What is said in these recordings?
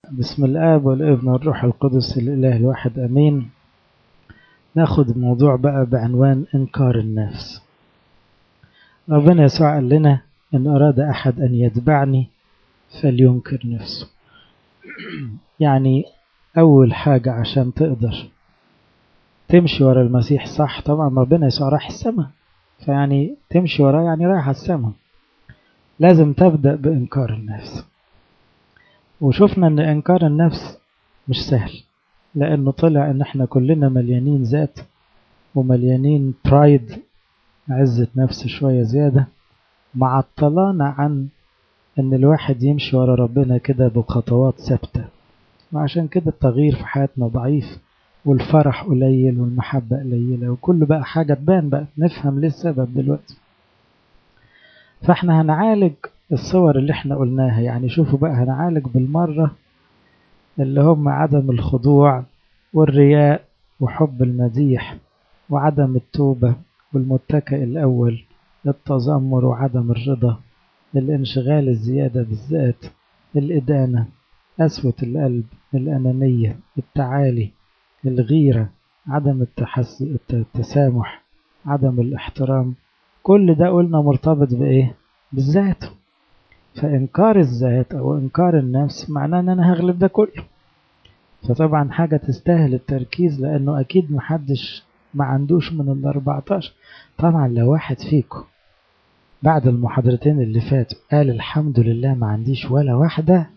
بسم الآب والابن والروح القدس الإله الواحد أمين ناخد موضوع بقى بعنوان إنكار النفس ربنا يسوع قال لنا إن أراد أحد أن يتبعني فلينكر نفسه يعني أول حاجة عشان تقدر تمشي ورا المسيح صح طبعا ربنا يسوع راح السماء فيعني تمشي وراه يعني رايح السماء لازم تبدأ بإنكار النفس وشفنا ان انكار النفس مش سهل لانه طلع ان احنا كلنا مليانين ذات ومليانين برايد عزة نفس شوية زيادة معطلانا عن ان الواحد يمشي ورا ربنا كده بخطوات ثابتة وعشان كده التغيير في حياتنا ضعيف والفرح قليل والمحبة قليلة وكل بقى حاجة تبان بقى نفهم ليه السبب دلوقتي فاحنا هنعالج الصور اللي احنا قلناها يعني شوفوا بقى هنعالج بالمرة اللي هم عدم الخضوع والرياء وحب المديح وعدم التوبة والمتكئ الأول التذمر وعدم الرضا الانشغال الزيادة بالذات الإدانة قسوة القلب الأنانية التعالي الغيرة عدم التحس... التسامح عدم الاحترام كل ده قلنا مرتبط بإيه؟ بالذات فإنكار الذات أو إنكار النفس معناه إن أنا هغلب ده كله فطبعا حاجة تستاهل التركيز لأنه أكيد محدش ما عندوش من ال 14 طبعا لو واحد فيكم بعد المحاضرتين اللي فاتوا قال الحمد لله ما عنديش ولا واحدة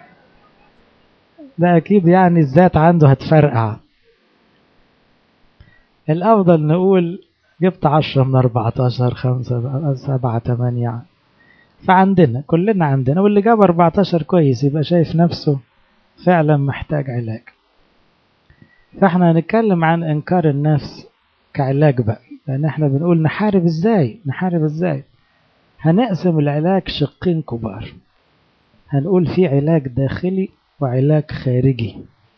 ده أكيد يعني الذات عنده هتفرقع الأفضل نقول جبت عشرة من 14 خمسة سبعة تمانية فعندنا كلنا عندنا واللي جاب 14 كويس يبقى شايف نفسه فعلا محتاج علاج فاحنا هنتكلم عن انكار النفس كعلاج بقى لان احنا بنقول نحارب ازاي نحارب ازاي هنقسم العلاج شقين كبار هنقول في علاج داخلي وعلاج خارجي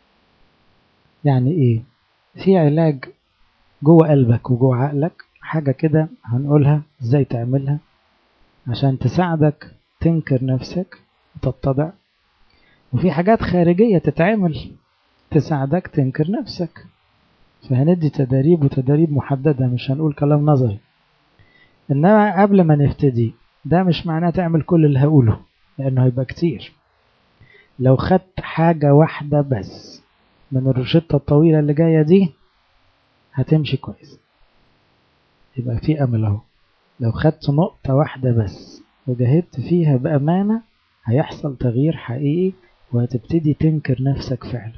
يعني ايه في علاج جوه قلبك وجوه عقلك حاجة كده هنقولها ازاي تعملها عشان تساعدك تنكر نفسك وتتضع وفي حاجات خارجية تتعمل تساعدك تنكر نفسك فهندي تداريب وتداريب محددة مش هنقول كلام نظري إنما قبل ما نبتدي ده مش معناه تعمل كل اللي هقوله لأنه هيبقى كتير لو خدت حاجة واحدة بس من الروشتة الطويلة اللي جاية دي هتمشي كويس يبقى في أمل أهو لو خدت نقطة واحدة بس وجاهدت فيها بأمانة هيحصل تغيير حقيقي وهتبتدي تنكر نفسك فعلا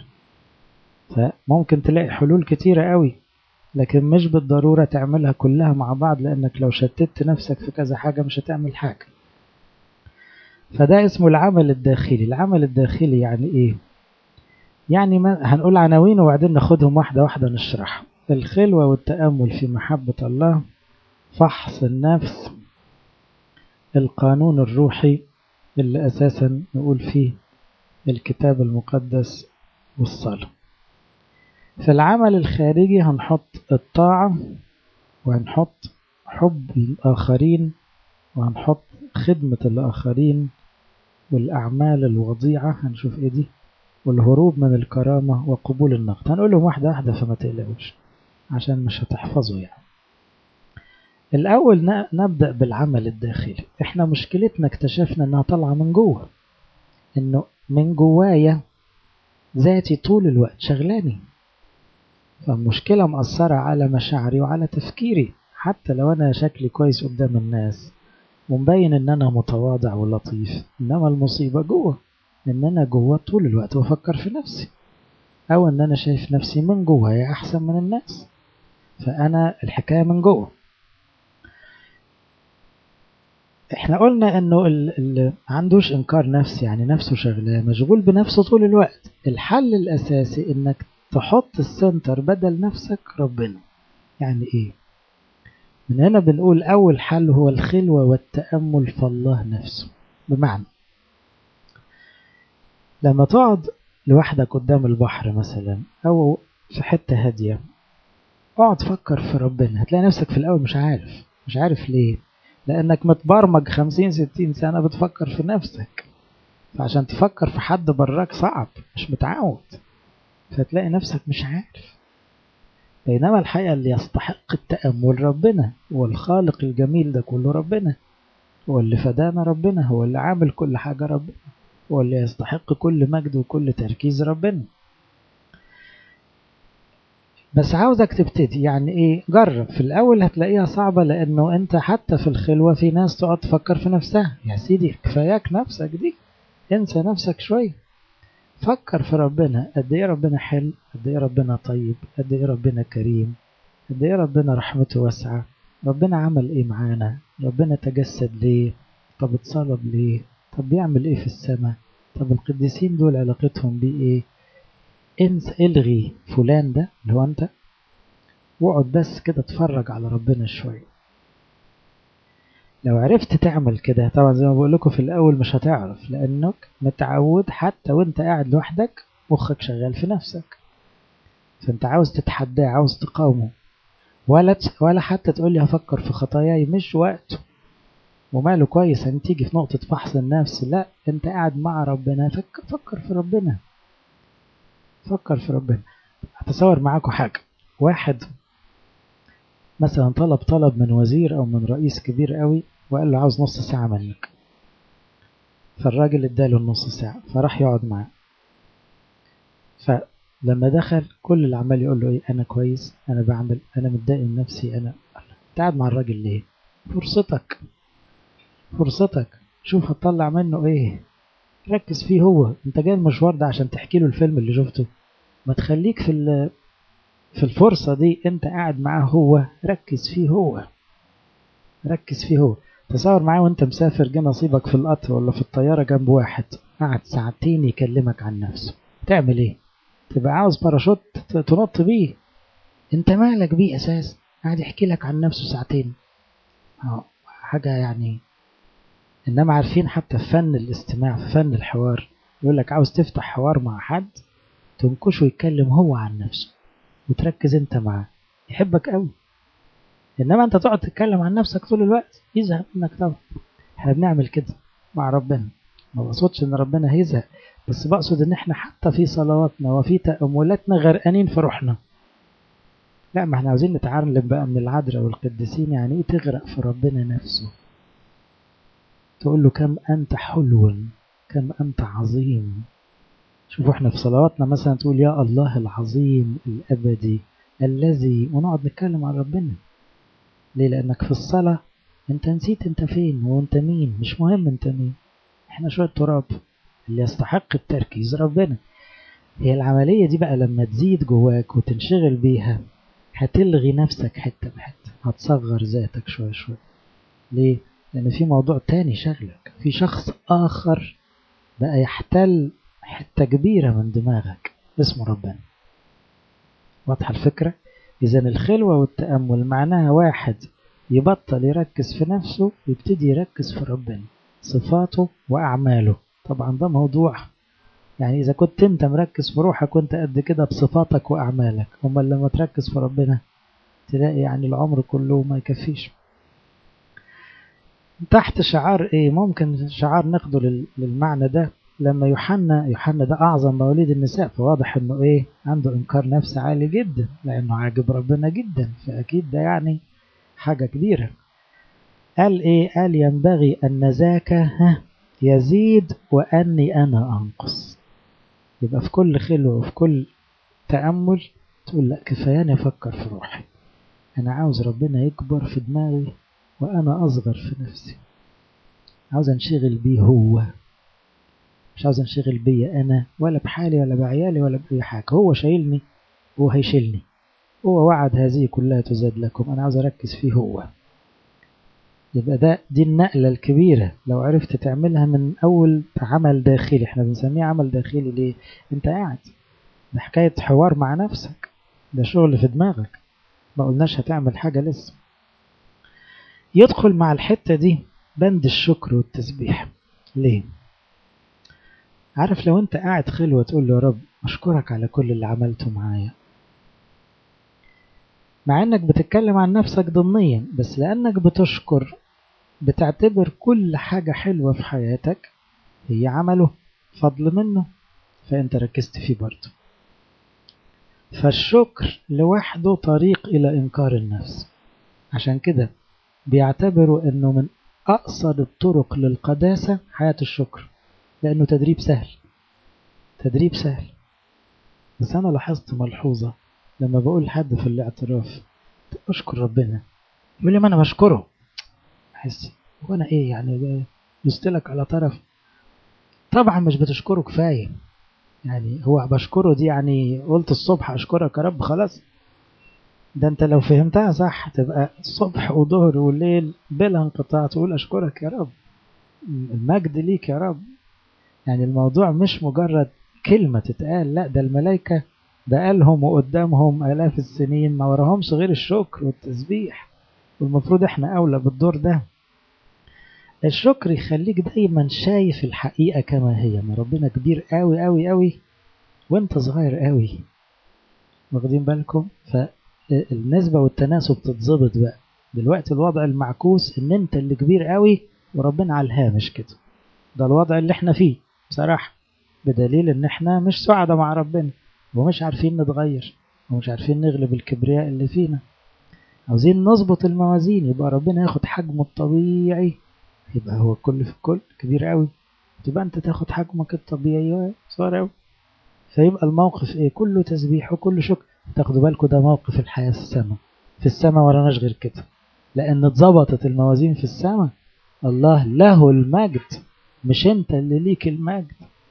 فممكن تلاقي حلول كتيرة قوي لكن مش بالضرورة تعملها كلها مع بعض لأنك لو شتت نفسك في كذا حاجة مش هتعمل حاجة فده اسمه العمل الداخلي العمل الداخلي يعني ايه يعني ما هنقول عناوين وبعدين ناخدهم واحدة واحدة نشرحها الخلوة والتأمل في محبة الله فحص النفس القانون الروحي اللي أساسا نقول فيه الكتاب المقدس والصلاة في العمل الخارجي هنحط الطاعة وهنحط حب الآخرين وهنحط خدمة الآخرين والأعمال الوضيعة هنشوف إيه دي والهروب من الكرامة وقبول النقد هنقولهم واحدة واحدة فما تقلقوش عشان مش هتحفظوا يعني الأول نبدأ بالعمل الداخلي احنا مشكلتنا اكتشفنا انها طالعة من جوه انه من جوايا ذاتي طول الوقت شغلاني فالمشكلة مأثرة على مشاعري وعلى تفكيري حتى لو أنا شكلي كويس قدام الناس ومبين إن أنا متواضع ولطيف إنما المصيبة جوه إن أنا جوه طول الوقت بفكر في نفسي أو إن أنا شايف نفسي من جوايا أحسن من الناس فأنا الحكاية من جوه احنا قلنا انه اللي عندوش انكار نفس يعني نفسه شغلاه مشغول بنفسه طول الوقت الحل الاساسي انك تحط السنتر بدل نفسك ربنا يعني ايه من هنا بنقول اول حل هو الخلوة والتأمل في الله نفسه بمعنى لما تقعد لوحدك قدام البحر مثلا او في حتة هادية اقعد فكر في ربنا هتلاقي نفسك في الاول مش عارف مش عارف ليه لأنك متبرمج خمسين ستين سنة بتفكر في نفسك فعشان تفكر في حد براك صعب مش متعود فتلاقي نفسك مش عارف بينما الحقيقة اللي يستحق التأمل ربنا والخالق الجميل ده كله ربنا هو اللي فدانا ربنا هو اللي عامل كل حاجة ربنا هو اللي يستحق كل مجد وكل تركيز ربنا بس عاوزك تبتدي يعني ايه جرب في الاول هتلاقيها صعبة لانه انت حتى في الخلوة في ناس تقعد تفكر في نفسها يا سيدي كفاياك نفسك دي انسى نفسك شوية فكر في ربنا قد ايه ربنا حلو قد ايه ربنا طيب قد ايه ربنا كريم قد ايه ربنا رحمته واسعة ربنا عمل ايه معانا ربنا تجسد ليه طب اتصلب ليه طب بيعمل ايه في السماء طب القديسين دول علاقتهم بيه ايه انس الغي فلان ده اللي هو انت واقعد بس كده اتفرج على ربنا شوية لو عرفت تعمل كده طبعا زي ما بقول لكم في الاول مش هتعرف لانك متعود حتى وانت قاعد لوحدك مخك شغال في نفسك فانت عاوز تتحداه عاوز تقاومه ولا ولا حتى تقول لي هفكر في خطاياي مش وقته وماله كويس ان تيجي في نقطة فحص النفس لا انت قاعد مع ربنا فكر, فكر في ربنا فكر في ربنا هتصور معاكم حاجة واحد مثلا طلب طلب من وزير او من رئيس كبير قوي وقال له عاوز نص ساعة منك فالراجل اداله النص ساعة فراح يقعد معاه فلما دخل كل اللي عمال يقول له ايه انا كويس انا بعمل انا متضايق من نفسي انا انت قاعد مع الراجل ليه فرصتك فرصتك شوف هتطلع منه ايه ركز فيه هو انت جاي المشوار ده عشان تحكي له الفيلم اللي شفته ما تخليك في في الفرصة دي انت قاعد معاه هو ركز فيه هو ركز فيه هو تصور معاه وانت مسافر جه نصيبك في القطر ولا في الطيارة جنب واحد قعد ساعتين يكلمك عن نفسه تعمل ايه تبقى عاوز باراشوت تنط بيه انت مالك بيه اساس قاعد يحكي لك عن نفسه ساعتين اه حاجة يعني انما عارفين حتى في فن الاستماع في فن الحوار يقول لك عاوز تفتح حوار مع حد تنكشه يتكلم هو عن نفسه وتركز انت معاه يحبك قوي انما انت تقعد تتكلم عن نفسك طول الوقت يزهق منك طبعا احنا بنعمل كده مع ربنا ما بقصدش ان ربنا هيزهق بس بقصد ان احنا حتى في صلواتنا وفي تأملاتنا غرقانين في روحنا لا ما احنا عاوزين نتعلم بقى من العذراء والقديسين يعني ايه تغرق في ربنا نفسه تقول له كم أنت حلو كم أنت عظيم شوفوا احنا في صلواتنا مثلا تقول يا الله العظيم الأبدي الذي ونقعد نتكلم عن ربنا ليه لأنك في الصلاة انت نسيت انت فين وانت مين مش مهم انت مين احنا شوية تراب اللي يستحق التركيز ربنا هي العملية دي بقى لما تزيد جواك وتنشغل بيها هتلغي نفسك حتة بحتة هتصغر ذاتك شوية شوية ليه؟ لأن في موضوع تاني شغلك في شخص آخر بقى يحتل حتة كبيرة من دماغك اسمه ربنا واضحة الفكرة؟ إذا الخلوة والتأمل معناها واحد يبطل يركز في نفسه ويبتدي يركز في ربنا صفاته وأعماله طبعا ده موضوع يعني إذا كنت أنت مركز في روحك وأنت قد كده بصفاتك وأعمالك أمال لما تركز في ربنا تلاقي يعني العمر كله ما يكفيش تحت شعار ايه ممكن شعار ناخده للمعنى ده لما يوحنا يوحنا ده اعظم مواليد النساء فواضح انه ايه عنده انكار نفس عالي جدا لانه عاجب ربنا جدا فاكيد ده يعني حاجة كبيرة قال ايه قال ينبغي ان ذاك يزيد واني انا انقص يبقى في كل خلوة وفي كل تأمل تقول لا كفاياني افكر في روحي انا عاوز ربنا يكبر في دماغي وأنا أصغر في نفسي عاوز أنشغل بيه هو مش عاوز أنشغل بيا أنا ولا بحالي ولا بعيالي ولا بأي حاجة هو شايلني هو هيشيلني هو وعد هذه كلها تزاد لكم أنا عاوز أركز فيه هو يبقى ده دي النقلة الكبيرة لو عرفت تعملها من أول عمل داخلي احنا بنسميه عمل داخلي ليه انت قاعد ده حكاية حوار مع نفسك ده شغل في دماغك ما قلناش هتعمل حاجة لسه يدخل مع الحتة دي بند الشكر والتسبيح ليه عارف لو انت قاعد خلوة تقول له يا رب أشكرك على كل اللي عملته معايا مع انك بتتكلم عن نفسك ضمنيا بس لانك بتشكر بتعتبر كل حاجة حلوة في حياتك هي عمله فضل منه فأنت ركزت فيه برضه فالشكر لوحده طريق إلى إنكار النفس عشان كده بيعتبروا أنه من أقصر الطرق للقداسة حياة الشكر لأنه تدريب سهل تدريب سهل بس أنا لاحظت ملحوظة لما بقول لحد في الاعتراف أشكر ربنا يقول لي ما أنا بشكره أحس هو أنا إيه يعني لك على طرف طبعا مش بتشكره كفاية يعني هو بشكره دي يعني قلت الصبح أشكرك يا رب خلاص ده انت لو فهمتها صح تبقى الصبح وظهر والليل بلا انقطاع تقول أشكرك يا رب المجد ليك يا رب يعني الموضوع مش مجرد كلمة تتقال لا ده الملائكة بقالهم وقدامهم آلاف السنين ما وراهمش غير الشكر والتسبيح والمفروض احنا أولى بالدور ده الشكر يخليك دايما شايف الحقيقة كما هي ما ربنا كبير قوي قوي قوي وانت صغير قوي واخدين بالكم فالنسبة والتناسب تتظبط بقى دلوقتي الوضع المعكوس ان انت اللي كبير قوي وربنا على الهامش كده ده الوضع اللي احنا فيه بصراحة بدليل ان احنا مش سعداء مع ربنا ومش عارفين نتغير ومش عارفين نغلب الكبرياء اللي فينا عاوزين نظبط الموازين يبقى ربنا ياخد حجمه الطبيعي يبقى هو الكل في الكل كبير قوي تبقى انت تاخد حجمك الطبيعي صغير قوي فيبقى الموقف ايه كله تسبيح وكله شكر تاخدوا بالكم ده موقف الحياة في السماء في السماء وراناش غير كده لان اتظبطت الموازين في السماء الله له المجد مش انت اللي ليك المجد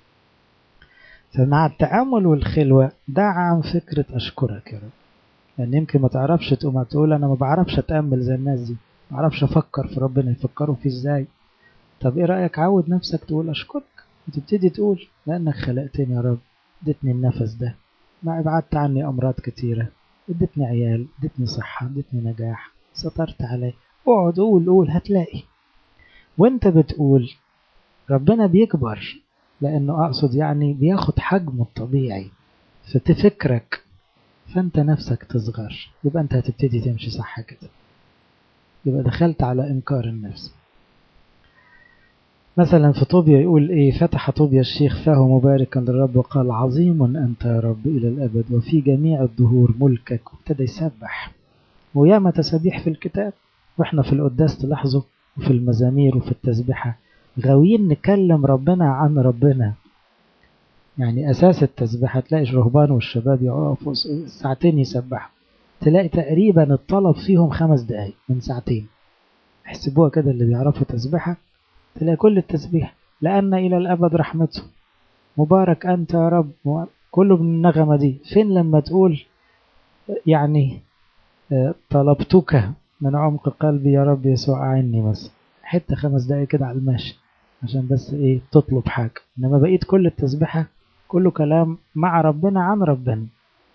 فمع التأمل والخلوة دعم فكرة أشكرك يا رب يعني يمكن ما تعرفش تقوم تقول أنا ما بعرفش أتأمل زي الناس دي ما بعرفش أفكر في ربنا يفكروا فيه إزاي طب إيه رأيك عود نفسك تقول أشكرك وتبتدي تقول لأنك خلقتني يا رب اديتني النفس ده ما ابعدت عني أمراض كتيرة اديتني عيال اديتني صحة اديتني نجاح سترت علي اقعد قول قول هتلاقي وانت بتقول ربنا بيكبر لأنه أقصد يعني بياخد حجمه الطبيعي فتفكرك فأنت نفسك تصغر يبقى أنت هتبتدي تمشي صح كده يبقى دخلت على إنكار النفس مثلا في طوبيا يقول إيه فتح طوبيا الشيخ فاه مباركا للرب وقال عظيم أنت يا رب إلى الأبد وفي جميع الدهور ملكك وابتدى يسبح وياما تسابيح في الكتاب وإحنا في القداس تلاحظوا وفي المزامير وفي التسبيحة غاويين نكلم ربنا عن ربنا يعني أساس التسبيح هتلاقي الرهبان والشباب يقفوا ساعتين يسبحوا تلاقي تقريبا الطلب فيهم خمس دقايق من ساعتين احسبوها كده اللي بيعرفوا تسبيحة تلاقي كل التسبيح لأن إلى الأبد رحمته مبارك أنت يا رب كله من النغمة دي فين لما تقول يعني طلبتك من عمق قلبي يا رب يسوع أعني مثلا حتة خمس دقايق كده على الماشي عشان بس ايه تطلب حاجة انما بقيت كل التسبيحة كله كلام مع ربنا عن ربنا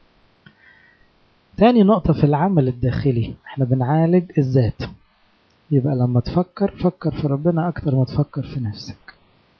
تاني نقطة في العمل الداخلي احنا بنعالج الذات يبقى لما تفكر فكر في ربنا اكتر ما تفكر في نفسك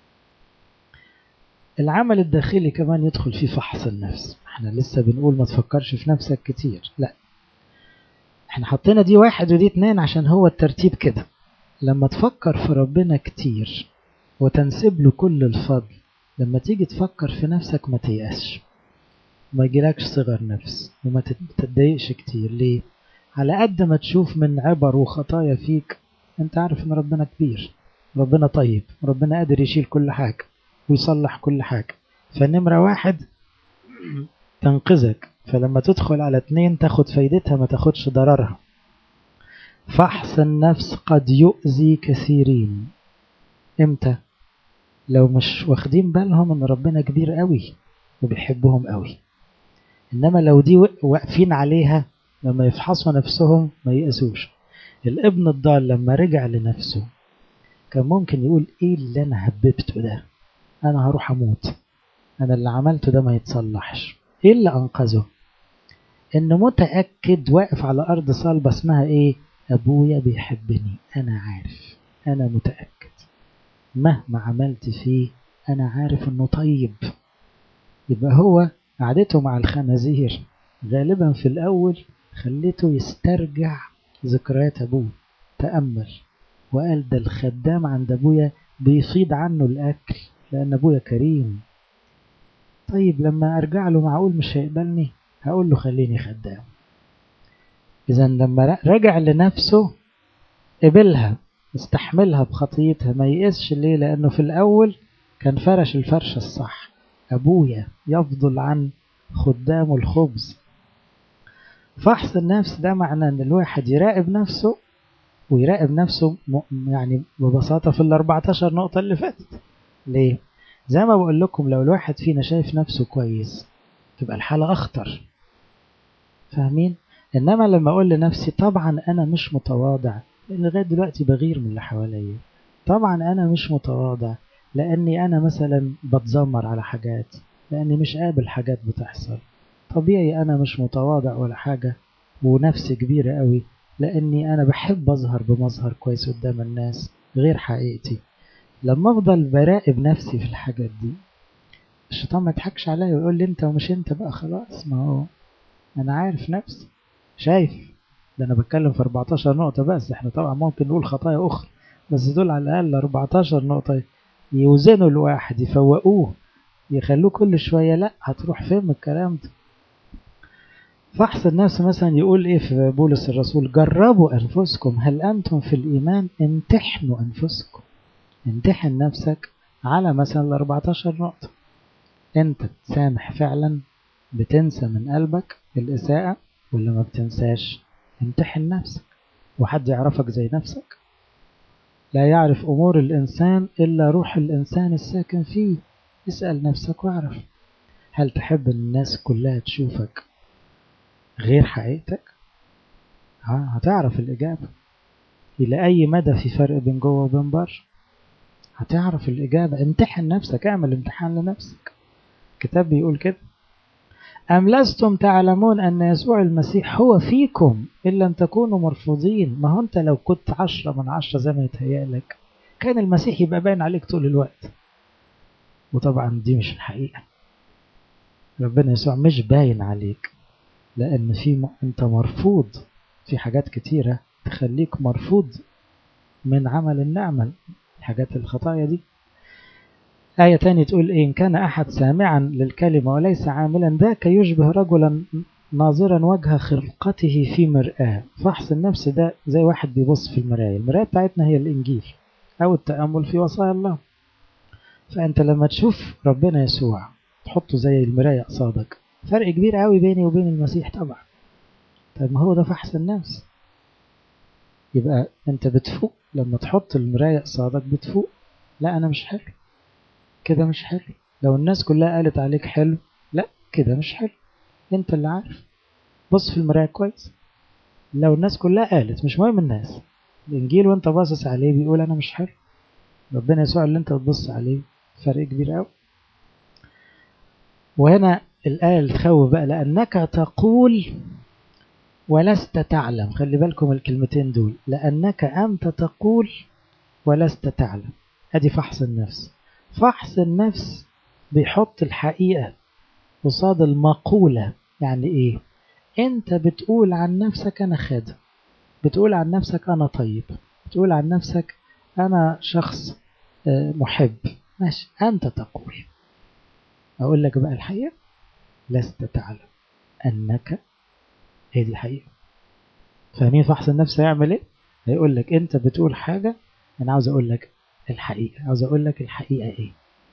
العمل الداخلي كمان يدخل فيه فحص النفس احنا لسه بنقول ما تفكرش في نفسك كتير لا احنا حطينا دي واحد ودي اتنين عشان هو الترتيب كده لما تفكر في ربنا كتير وتنسب له كل الفضل لما تيجي تفكر في نفسك ما تيأسش ما يجيلكش صغر نفس وما تتضايقش كتير ليه على قد ما تشوف من عبر وخطايا فيك انت عارف ان ربنا كبير ربنا طيب ربنا قادر يشيل كل حاجة ويصلح كل حاجة فنمرة واحد تنقذك فلما تدخل على اتنين تاخد فايدتها ما تاخدش ضررها فحص النفس قد يؤذي كثيرين امتى لو مش واخدين بالهم ان ربنا كبير قوي وبيحبهم قوي انما لو دي واقفين عليها لما يفحصوا نفسهم ما يأسوش الابن الضال لما رجع لنفسه كان ممكن يقول ايه اللي انا هببته ده انا هروح اموت انا اللي عملته ده ما يتصلحش ايه اللي انقذه انه متأكد واقف على ارض صلبة اسمها ايه ابويا بيحبني انا عارف انا متأكد مهما عملت فيه انا عارف انه طيب يبقى هو قعدته مع الخنازير غالبا في الاول خليته يسترجع ذكريات ابوه تأمل وقال ده الخدام عند ابويا بيفيض عنه الاكل لأن أبويا كريم طيب لما أرجع له معقول مش هيقبلني هقول له خليني خدام إذا لما رجع لنفسه قبلها استحملها بخطيتها ما يقسش ليه لأنه في الأول كان فرش الفرشة الصح أبويا يفضل عن خدامه الخبز فحص النفس ده معناه أن الواحد يراقب نفسه ويراقب نفسه يعني ببساطة في ال 14 نقطة اللي فاتت ليه؟ زي ما بقول لكم لو الواحد فينا شايف نفسه كويس تبقى الحالة أخطر فاهمين؟ إنما لما أقول لنفسي طبعا أنا مش متواضع لأن لغاية دلوقتي بغير من اللي حواليا طبعا أنا مش متواضع لأني أنا مثلا بتذمر على حاجات لأني مش قابل حاجات بتحصل طبيعي أنا مش متواضع ولا حاجة ونفسي كبيرة قوي لأني أنا بحب أظهر بمظهر كويس قدام الناس غير حقيقتي لما أفضل براقب نفسي في الحاجات دي الشيطان ما يضحكش عليا ويقول لي أنت ومش أنت بقى خلاص ما هو أنا عارف نفسي شايف ده أنا بتكلم في 14 نقطة بس إحنا طبعا ممكن نقول خطايا أخرى بس دول على الأقل 14 نقطة يوزنوا الواحد يفوقوه يخلوه كل شوية لا هتروح فين من الكلام ده فحص النفس مثلا يقول ايه في بولس الرسول جربوا انفسكم هل انتم في الايمان امتحنوا انفسكم امتحن نفسك على مثلا ال 14 نقطة انت بتسامح فعلا بتنسى من قلبك الاساءة ولا ما بتنساش امتحن نفسك وحد يعرفك زي نفسك لا يعرف امور الانسان الا روح الانسان الساكن فيه اسأل نفسك واعرف هل تحب ان الناس كلها تشوفك غير حقيقتك ها هتعرف الإجابة إلى أي مدى في فرق بين جوه وبين بره هتعرف الإجابة امتحن نفسك اعمل امتحان لنفسك الكتاب بيقول كده أم لستم تعلمون أن يسوع المسيح هو فيكم إلا أن تكونوا مرفوضين ما هو أنت لو كنت عشرة من عشرة زي ما يتهيألك كان المسيح يبقى باين عليك طول الوقت وطبعا دي مش الحقيقة ربنا يسوع مش باين عليك لأن في م... أنت مرفوض في حاجات كتيرة تخليك مرفوض من عمل النعمة الحاجات الخطايا دي آية تانية تقول إيه إن كان أحد سامعا للكلمة وليس عاملا ذاك يشبه رجلا ناظرا وجه خلقته في مرآة فحص النفس ده زي واحد بيبص في المراية المراية بتاعتنا هي الإنجيل أو التأمل في وصايا الله فأنت لما تشوف ربنا يسوع تحطه زي المراية قصادك فرق كبير قوي بيني وبين المسيح طبعا طيب ما هو ده فحص النفس يبقى انت بتفوق لما تحط المراية قصادك بتفوق لا انا مش حلو كده مش حلو لو الناس كلها قالت عليك حلو لا كده مش حلو انت اللي عارف بص في المراية كويس لو الناس كلها قالت مش مهم الناس الانجيل وانت باصص عليه بيقول انا مش حلو ربنا يسوع اللي انت بتبص عليه فرق كبير قوي وهنا الآية اللي تخوف بقى لأنك تقول ولست تعلم خلي بالكم الكلمتين دول لأنك أنت تقول ولست تعلم أدي فحص النفس فحص النفس بيحط الحقيقة قصاد المقولة يعني إيه أنت بتقول عن نفسك أنا خادم بتقول عن نفسك أنا طيب بتقول عن نفسك أنا شخص محب ماشي أنت تقول أقول لك بقى الحقيقة لست تعلم أنك هي دي الحقيقة فاهمين فحص النفس هيعمل إيه؟ هيقول لك أنت بتقول حاجة أنا عاوز أقول لك الحقيقة عاوز أقول لك الحقيقة إيه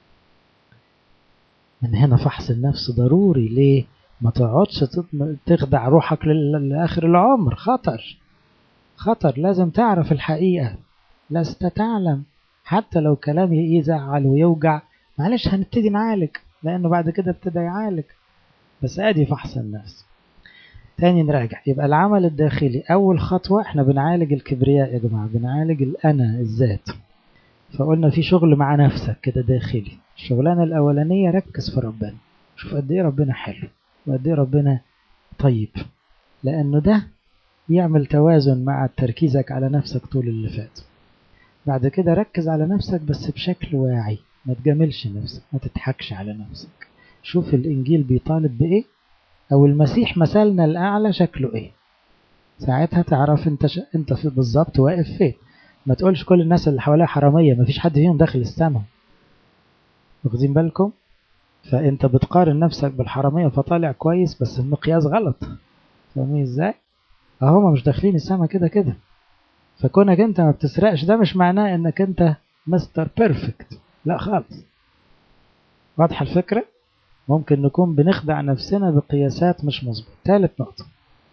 من هنا فحص النفس ضروري ليه؟ ما تقعدش تخدع روحك لآخر العمر خطر خطر لازم تعرف الحقيقة لست تعلم حتى لو كلام يزعل ويوجع معلش هنبتدي نعالج لأنه بعد كده ابتدى يعالج بس ادي فحص النفس تاني نراجع يبقى العمل الداخلي اول خطوة احنا بنعالج الكبرياء يا جماعة بنعالج الانا الذات فقلنا في شغل مع نفسك كده داخلي الشغلانة الاولانية ركز في ربنا شوف قد ايه ربنا حلو وقد ايه ربنا طيب لانه ده يعمل توازن مع تركيزك على نفسك طول اللي فات بعد كده ركز على نفسك بس بشكل واعي ما تجاملش نفسك ما تضحكش على نفسك شوف الإنجيل بيطالب بإيه أو المسيح مثلنا الأعلى شكله إيه ساعتها تعرف أنت ش... أنت في بالظبط واقف فين ما تقولش كل الناس اللي حواليها حرامية ما فيش حد فيهم داخل السماء واخدين بالكم فانت بتقارن نفسك بالحرامية فطالع كويس بس المقياس غلط فاهمين ازاي هما مش داخلين السما كده كده فكونك انت ما بتسرقش ده مش معناه انك انت مستر بيرفكت لا خالص واضحة الفكرة ممكن نكون بنخدع نفسنا بقياسات مش مظبوط ثالث نقطة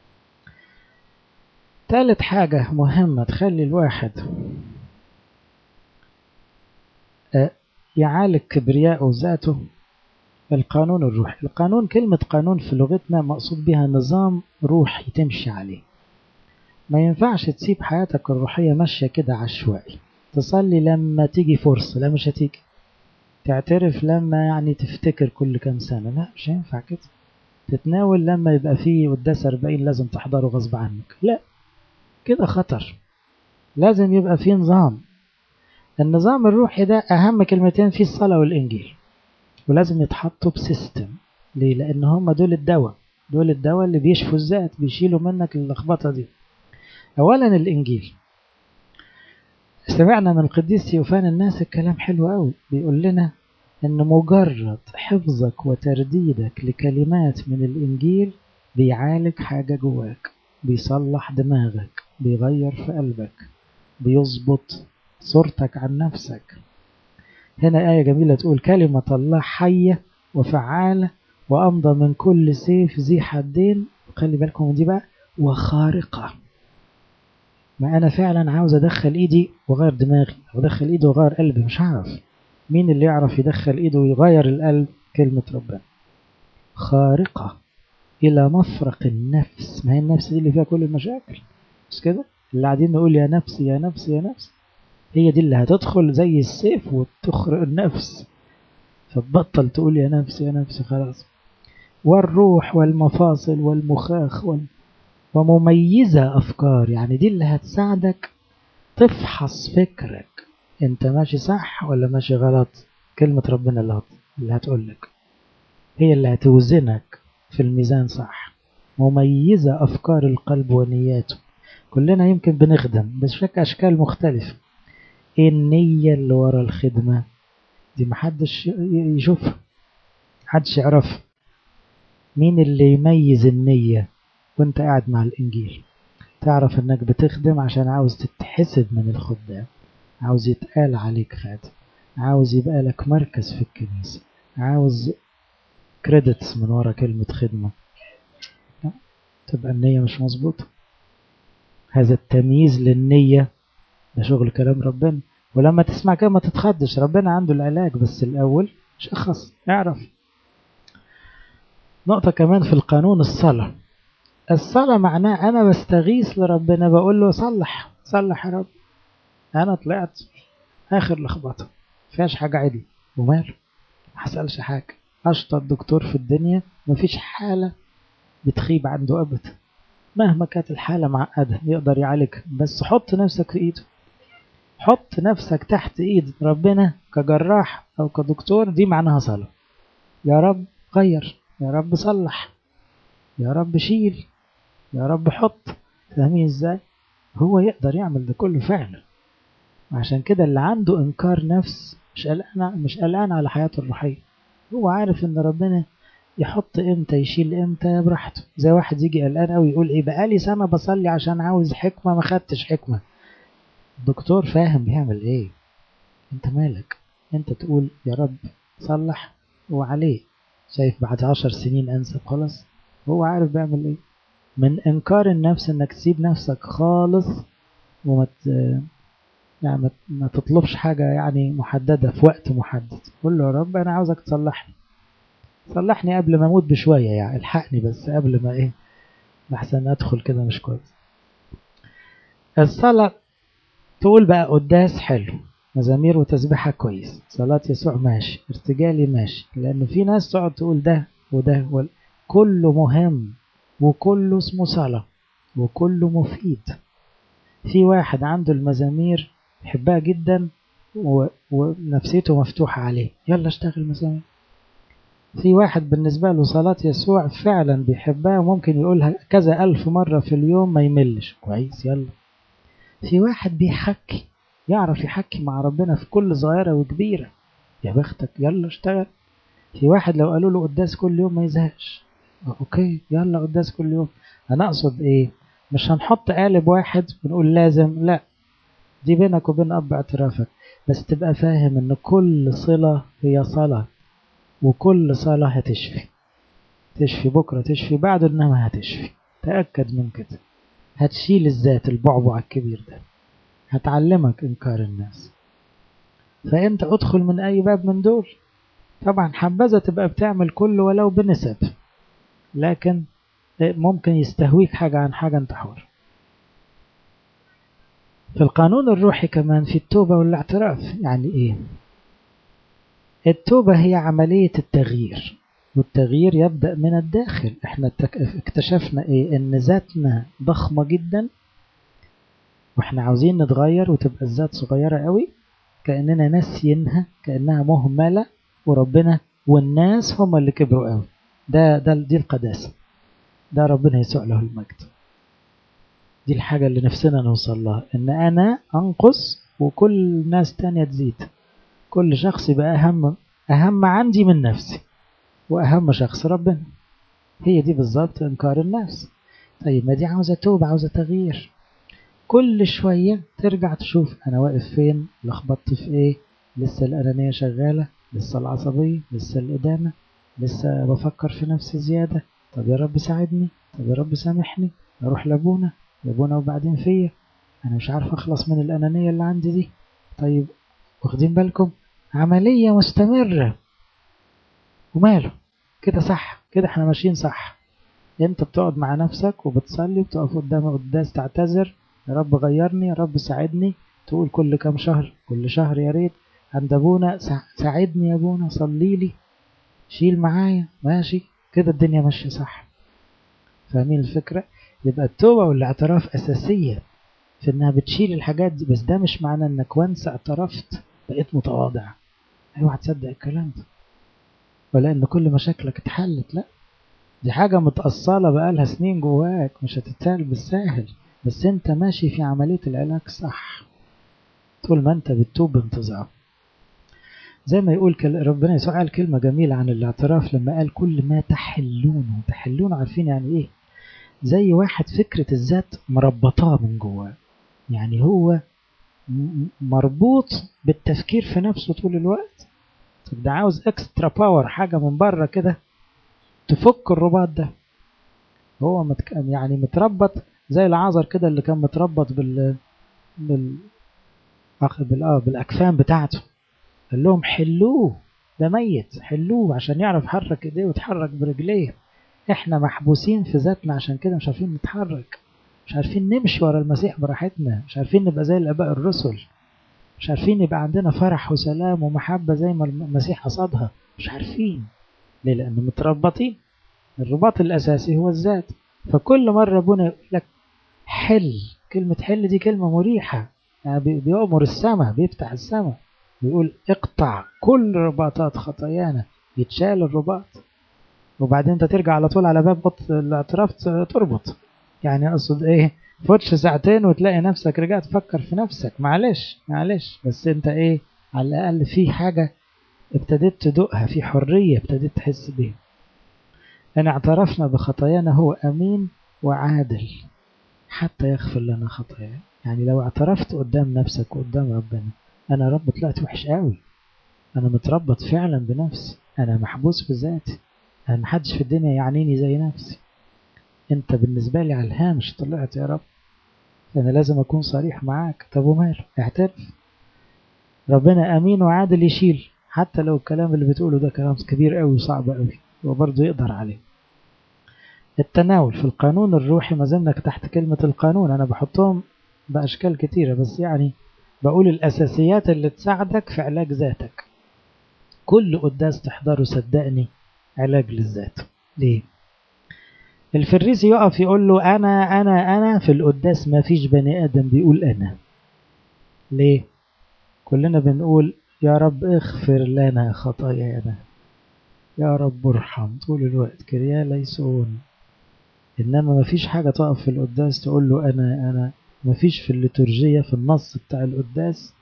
ثالث حاجة مهمة تخلي الواحد يعالج كبرياء ذاته القانون الروحي القانون كلمة قانون في لغتنا مقصود بها نظام روحي تمشي عليه ما ينفعش تسيب حياتك الروحية ماشية كده عشوائي تصلي لما تيجي فرصة لا مش هتيجي تعترف لما يعني تفتكر كل كام سنة لا مش هينفع كده تتناول لما يبقى فيه قداس 40 لازم تحضره غصب عنك لا كده خطر لازم يبقى فيه نظام النظام الروحي ده أهم كلمتين فيه الصلاة والإنجيل ولازم يتحطوا بسيستم ليه؟ لأن هم دول الدواء دول الدواء اللي بيشفوا الذات بيشيلوا منك اللخبطة دي أولا الإنجيل سمعنا من القديس يوفان الناس الكلام حلو قوي بيقول لنا ان مجرد حفظك وترديدك لكلمات من الانجيل بيعالج حاجة جواك بيصلح دماغك بيغير في قلبك بيظبط صورتك عن نفسك هنا آية جميلة تقول كلمة الله حية وفعالة وأمضى من كل سيف ذي حدين خلي بالكم من دي بقى وخارقة ما أنا فعلا عاوز أدخل إيدي وغير دماغي أو أدخل إيدي وغير قلبي مش هعرف مين اللي يعرف يدخل إيده ويغير القلب كلمة ربنا خارقة إلى مفرق النفس ما هي النفس دي اللي فيها كل المشاكل مش كده اللي قاعدين نقول يا نفسي يا نفسي يا نفسي هي دي اللي هتدخل زي السيف وتخرق النفس فتبطل تقول يا نفسي يا نفسي خلاص والروح والمفاصل والمخاخ وال... ومميزة أفكار يعني دي اللي هتساعدك تفحص فكرك انت ماشي صح ولا ماشي غلط كلمة ربنا اللي, هت... اللي هتقولك هي اللي هتوزنك في الميزان صح مميزة أفكار القلب ونياته كلنا يمكن بنخدم بس شكل أشكال مختلفة ايه النية اللي ورا الخدمة دي محدش يشوفها محدش يعرفها مين اللي يميز النية وانت قاعد مع الإنجيل تعرف انك بتخدم عشان عاوز تتحسب من الخدام عاوز يتقال عليك خادم عاوز يبقى لك مركز في الكنيسة عاوز كريدتس من ورا كلمة خدمة تبقى النية مش مظبوطة هذا التمييز للنية ده شغل كلام ربنا ولما تسمع كده ما تتخدش ربنا عنده العلاج بس الأول شخص اعرف نقطة كمان في القانون الصلاة الصلاة معناه أنا بستغيث لربنا بقول له صلح صلح يا رب أنا طلعت آخر لخبطة فيهاش حاجة عدل وماله ما حصلش حاجة أشطر دكتور في الدنيا مفيش حالة بتخيب عنده أبدا مهما كانت الحالة معقدة يقدر يعالجها بس حط نفسك في إيده حط نفسك تحت إيد ربنا كجراح أو كدكتور دي معناها صلاة يا رب غير يا رب صلح يا رب شيل يا رب حط فاهمين ازاي هو يقدر يعمل ده كله فعلا عشان كده اللي عنده انكار نفس مش قلقان مش قلقان على حياته الروحيه هو عارف ان ربنا يحط امتى يشيل امتى براحته زي واحد يجي قلقان قوي يقول ايه بقالي سنه بصلي عشان عاوز حكمه ما خدتش حكمه الدكتور فاهم بيعمل ايه انت مالك انت تقول يا رب صلح وعليه شايف بعد عشر سنين انسى خلاص هو عارف بيعمل ايه من انكار النفس انك تسيب نفسك خالص وما يعني ما تطلبش حاجة يعني محددة في وقت محدد قول له يا رب أنا عاوزك تصلحني صلحني قبل ما أموت بشوية يعني الحقني بس قبل ما إيه لحسن أدخل كده مش كويس الصلاة تقول بقى قداس حلو مزامير وتسبيحة كويس صلاة يسوع ماشي ارتجالي ماشي لأن في ناس تقعد تقول ده وده وال... كله مهم وكله اسمه صلاة وكله مفيد في واحد عنده المزامير بيحبها جدا و... ونفسيته مفتوحة عليه يلا اشتغل مزامير في واحد بالنسبة له صلاة يسوع فعلا بيحبها وممكن يقولها كذا ألف مرة في اليوم ما يملش كويس يلا في واحد بيحكي يعرف يحكي مع ربنا في كل صغيرة وكبيرة يا بختك يلا اشتغل في واحد لو قالوا له قداس كل يوم ما يزهقش اوكي يلا قداس كل يوم انا اقصد ايه مش هنحط قالب واحد ونقول لازم لا دي بينك وبين اب اعترافك بس تبقى فاهم ان كل صلة هي صلاة وكل صلاة هتشفي تشفي بكرة تشفي بعد انما هتشفي تأكد من كده هتشيل الذات البعبع الكبير ده هتعلمك انكار الناس فانت ادخل من اي باب من دول طبعا حبذا تبقى بتعمل كل ولو بنسب لكن ممكن يستهويك حاجة عن حاجة انت حر في القانون الروحي كمان في التوبة والاعتراف يعني ايه التوبة هي عملية التغيير والتغيير يبدأ من الداخل احنا اكتشفنا ايه ان ذاتنا ضخمة جدا واحنا عاوزين نتغير وتبقى الذات صغيرة قوي كأننا ناسينها كأنها مهملة وربنا والناس هم اللي كبروا قوي ده ده دي القداسة ده ربنا يسوع له المجد دي الحاجة اللي نفسنا نوصل لها ان انا انقص وكل ناس تانية تزيد كل شخص يبقى اهم اهم عندي من نفسي واهم شخص ربنا هي دي بالظبط انكار النفس طيب ما دي عاوزة توبة عاوزة تغيير كل شوية ترجع تشوف انا واقف فين لخبطت في ايه لسه الانانية شغالة لسه العصبية لسه الادانة لسه بفكر في نفسي زيادة طب يا رب ساعدني طب يا رب سامحني اروح لابونا لابونا وبعدين فيا انا مش عارف اخلص من الانانية اللي عندي دي طيب واخدين بالكم عملية مستمرة وماله كده صح كده احنا ماشيين صح انت بتقعد مع نفسك وبتصلي وبتقف قدام قداس تعتذر يا رب غيرني يا رب ساعدني تقول كل كام شهر كل شهر يا ريت عند ابونا ساعدني يا ابونا صلي لي شيل معايا ماشي كده الدنيا ماشيه صح فاهمين الفكره يبقى التوبه والاعتراف اساسيه في انها بتشيل الحاجات دي بس ده مش معنى انك وانس اعترفت بقيت متواضع اوعى تصدق الكلام ده ولا ان كل مشاكلك اتحلت لا دي حاجه متأصلة بقالها سنين جواك مش هتتسهل بالساهل بس انت ماشي في عملية العلاج صح طول ما انت بتتوب بانتظام زي ما يقول ربنا يسوع قال كلمة جميلة عن الاعتراف لما قال كل ما تحلونه تحلونه عارفين يعني ايه زي واحد فكرة الذات مربطاه من جواه يعني هو مربوط بالتفكير في نفسه طول الوقت طب ده عاوز اكسترا باور حاجة من بره كده تفك الرباط ده هو متك... يعني متربط زي العذر كده اللي كان متربط بال بال بال آه بالاكفان بتاعته قال لهم حلوه ده ميت حلوه عشان يعرف يحرك ايديه ويتحرك برجليه احنا محبوسين في ذاتنا عشان كده مش عارفين نتحرك مش عارفين نمشي ورا المسيح براحتنا مش عارفين نبقى زي الاباء الرسل مش عارفين يبقى عندنا فرح وسلام ومحبة زي ما المسيح قصدها مش عارفين ليه لأنه متربطين الرباط الأساسي هو الذات فكل مرة ابونا يقول لك حل كلمة حل دي كلمة مريحة يعني بيأمر السماء بيفتح السماء بيقول اقطع كل رباطات خطايانا يتشال الرباط وبعدين انت ترجع على طول على باب الاعتراف تربط يعني اقصد ايه فتش ساعتين وتلاقي نفسك رجعت تفكر في نفسك معلش معلش بس انت ايه على الاقل في حاجة ابتديت تدوقها في حرية ابتديت تحس بيها ان اعترفنا بخطايانا هو امين وعادل حتى يغفر لنا خطايانا يعني لو اعترفت قدام نفسك وقدام ربنا انا رب طلعت وحش قوي انا متربط فعلا بنفسي انا محبوس في ذاتي انا محدش في الدنيا يعنيني زي نفسي انت بالنسبة لي على الهامش طلعت يا رب انا لازم اكون صريح معاك طب وماله اعترف ربنا امين وعادل يشيل حتى لو الكلام اللي بتقوله ده كلام كبير قوي وصعب قوي هو برضه يقدر عليه التناول في القانون الروحي ما زلنا تحت كلمة القانون أنا بحطهم بأشكال كتيرة بس يعني بقول الأساسيات اللي تساعدك في علاج ذاتك كل قداس تحضره صدقني علاج للذات ليه الفريسي يقف يقول له أنا أنا أنا في القداس ما فيش بني آدم بيقول أنا ليه كلنا بنقول يا رب اغفر لنا خطايانا يا رب ارحم طول الوقت كريا ليسون إنما ما فيش حاجة تقف في القداس تقول له أنا أنا ما فيش في الليتورجية في النص بتاع القداس